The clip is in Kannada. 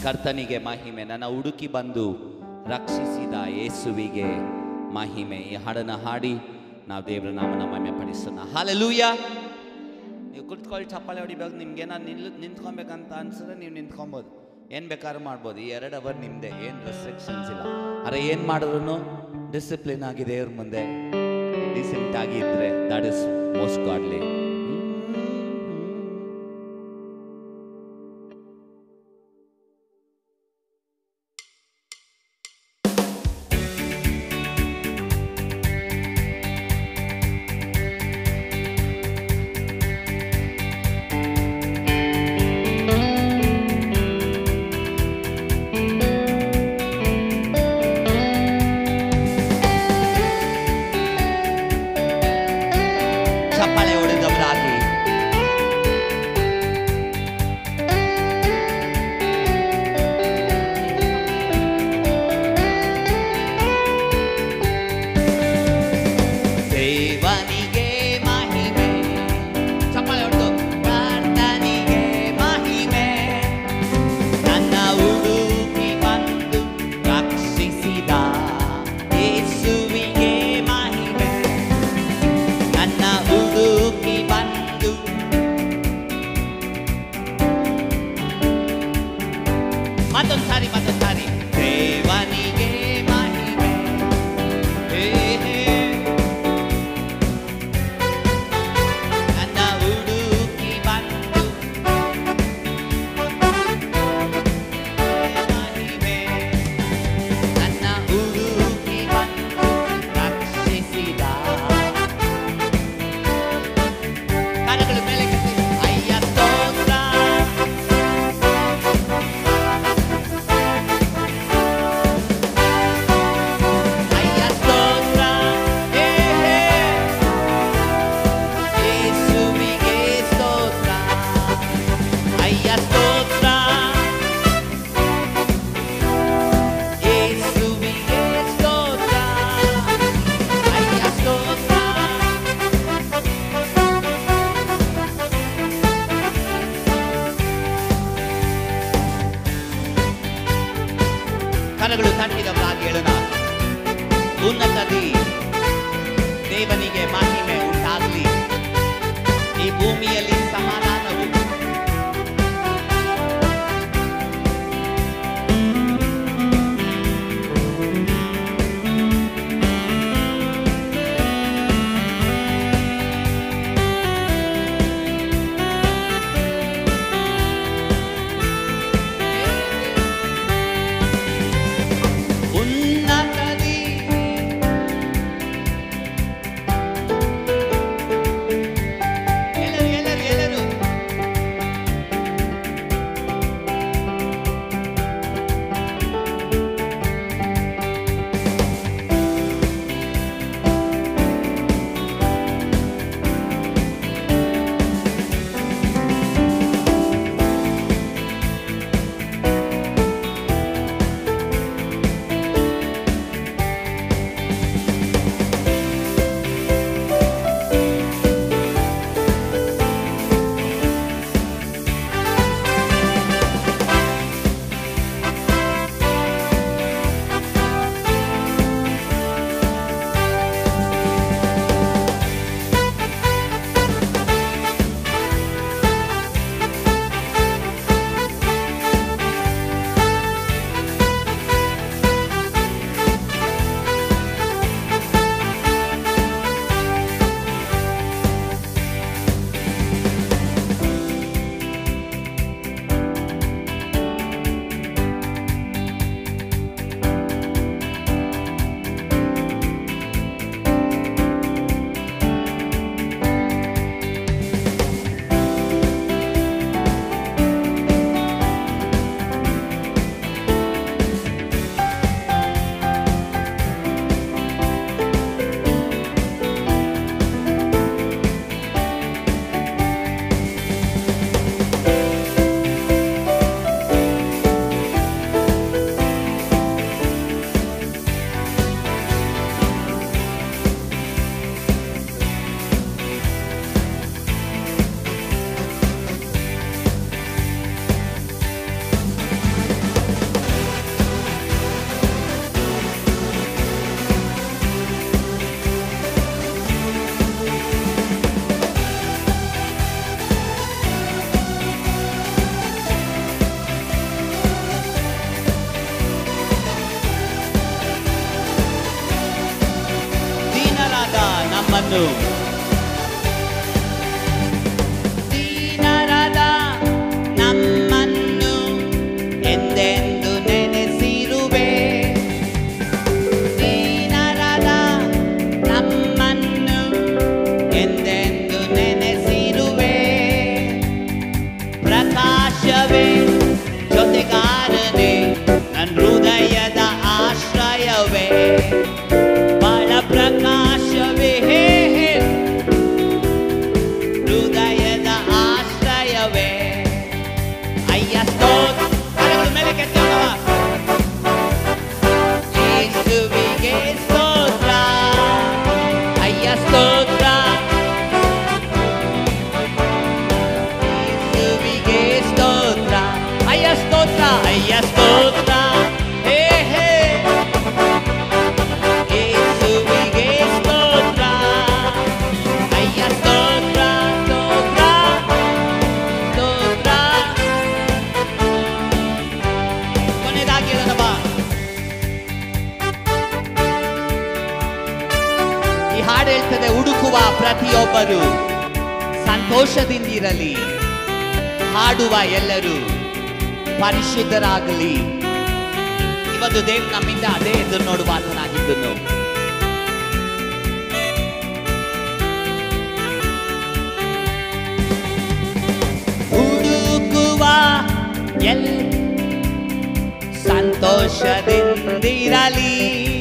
ಕರ್ತನಿಗೆ ಮಹಿಮೆ ನನ್ನ ಹುಡುಕಿ ಬಂದು ರಕ್ಷಿಸಿದ ಯೇಸುವಿಗೆ ಮಹಿಮೆ ಈ ಹಾಡನ್ನು ಹಾಡಿ ನಾವು ದೇವರ ನಾಮನ ಮಹಿಮೆ ಪಡಿಸೋಣ ಹಾಲೆಲೂಯ ನೀವು ಕುತ್ಕೊಳ್ಳಿ ಚಪ್ಪಾಳೆ ಹೊಡಿಬೇಕು ನಿಮ್ಗೆ ನಾನು ನಿಲ್ ನಿಂತ್ಕೊಬೇಕಂತ ಅನ್ಸಿದ್ರೆ ನೀವು ನಿಂತ್ಕೊಬೋದು ಏನು ಬೇಕಾದ್ರೂ ಮಾಡ್ಬೋದು ಈ ಎರಡು ಅವರ್ ನಿಮ್ಮದೇ ಏನು ರೆಸ್ಟ್ರಿಕ್ಷನ್ಸ್ ಇಲ್ಲ ಅರೆ ಏನು ಮಾಡಿದ್ರು ಡಿಸಿಪ್ಲಿನ್ ಆಗಿ ದೇವ್ರ ಮುಂದೆ ಡಿಸೆಂಟ್ ಆಗಿ ಇದ್ರೆ ದಟ್ ಇಸ್ ಮೋಸ್ಟ್ ಗಾಡ್ಲಿ ಚಪ್ಪಾಳೆ ಹೊಡೆದವರಾಗಿ ದೇವನಿಗೆ ಮಹಿಮೆ ಚಪ್ಪಾಳೆ ಹೊಡೆದು ಕರ್ತನಿಗೆ ಮಹಿಮೆ ನನ್ನ ಹುಡುಕಿ ಬಂದು ರಕ್ಷಿಸಿದ ಯೇಸುವಿಗೆ ಮಹಿಮೆ ನನ್ನ ಹುಡುಕಿ ಬಂದು ಮತ್ತೊಂದು ಸಾರಿ ಮತ್ತೊಂದು ಸಾರಿ ದೇವನಿಗೆ ಮಹಿಮೆ ಹೇ, ಹೇ. ನನ್ನ ಹುಡುಕಿ ಬಂದು ಮಹಿಮೆ ನನ್ನ ಹುಡುಕಿ ಬಂದು ರಕ್ಷಿಸಿದ ಕರಗಳು ಮೇಲೆ ಕೆತ್ತಿ. ಅಯ್ಯ ಸ್ತೋತ್ರ ಅಯ್ಯ ಸ್ತೋತ್ರ ಹೇ ಹೇ ಯೇಸುವಿಗೆ ಸ್ತೋತ್ರ ಅಯ್ಯ ಸ್ತೋತ್ರ ಯೇಸುವಿಗೆ ಸ್ತೋತ್ರ ಅಯ್ಯ ಸ್ತೋತ್ರ ಕರಗಳು ತಟ್ಟಿದವರಾಗಿ ಹೇಳೋಣ ಉನ್ನತದಿ ದೇವನಿಗೆ ಮಹಿಮೆ ಉಂಟಾಗಲಿ ಈ ಭೂಮಿಯಲ್ಲಿ ಸಮಾಧಾನವು ಉನ್ನತದಿ ಎಲ್ಲರೂ ಎಲ್ಲರೂ ನಮ್ಮನ್ನು ದೀನರಾದ ನಮ್ಮನ್ನು ಎಂದೆಂದು ನೆನೆಸಿರುವೆ ದೀನರಾದ ನಮ್ಮನ್ನು ಎಂದೆಂದು ನೆನೆಸಿರುವೆ ಪ್ರಕಾಶವೇ ಜೊತೆಗಾರನೆ ನನ್ನ ಹೃದಯದ ಆಶ್ರಯವೇ ಬಾಳ ಪ್ರಕಾಶವೇ ಹೇ ಹೇ ಹೃದಯದ ಆಶ್ರಯವೇ ಅಯ್ಯ ಸ್ತೋತ್ರ ಕರಗಳು ಮೇಲೆ ಕೆತ್ತೋಣವ ಯೇಸುವಿಗೆ ಸ್ತೋತ್ರ ಅಯ್ಯ ಸ್ತೋತ್ರ ಯೇಸುವಿಗೆ ಸ್ತೋತ್ರ ಅಯ್ಯ ಸ್ತೋತ್ರ ಅಯ್ಯ ಸ್ತೋತ್ರ ಹೇ ಹೇ ಯೇಸುವಿಗೆ ಸ್ತೋತ್ರ ಅಯ್ಯ ಸ್ತೋತ್ರ ಸ್ತೋತ್ರ ಸ್ತೋತ್ರ ಕೊನೆಯದಾಗಿ ಹೇಳೋಣ ಬಾ ಈ ಹಾಡು ಹೇಳ್ತದೆ ಹುಡುಕುವ ಪ್ರತಿಯೊಬ್ಬರು ಸಂತೋಷದಿಂದಿರಲಿ ಹಾಡುವ ಎಲ್ಲರೂ ಪರಿಶುದ್ಧರಾಗಲಿ ಇವತ್ತು ದೇವ್ ನಮ್ಮಿಂದ ಅದೇ ಎದುರು ನೋಡುವ ಆತನಾಗಿದ್ದನು ಹುಡುಕುವ ಎಲ್ ಸಂತೋಷದಿಂದಿರಲಿ